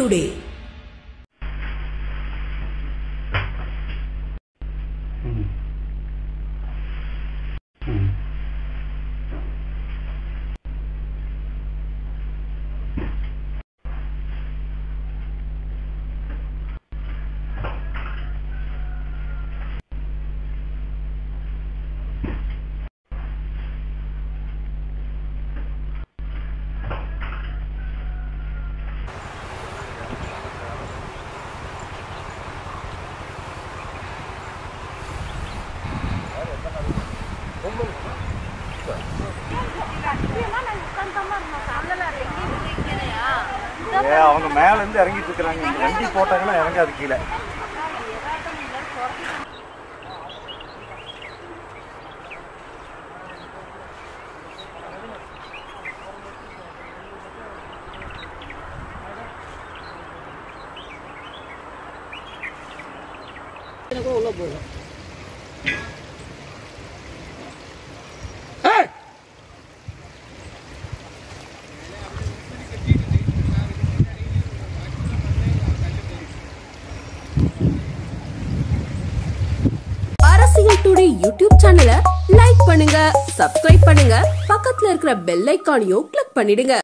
Today ம். ம். ஏ, அவங்க மேல இருந்து இறங்கிட்டு இருக்கிறாங்க இந்த வண்டி போட்டாங்கன்னா இறங்காது கீழே அரசியல் டுடே யூடியூப் சேனலை லைக் பண்ணுங்க சப்ஸ்கிரைப் பண்ணுங்க பக்கத்துல இருக்கிற பெல் ஐக்கானையும் கிளிக் பண்ணிடுங்க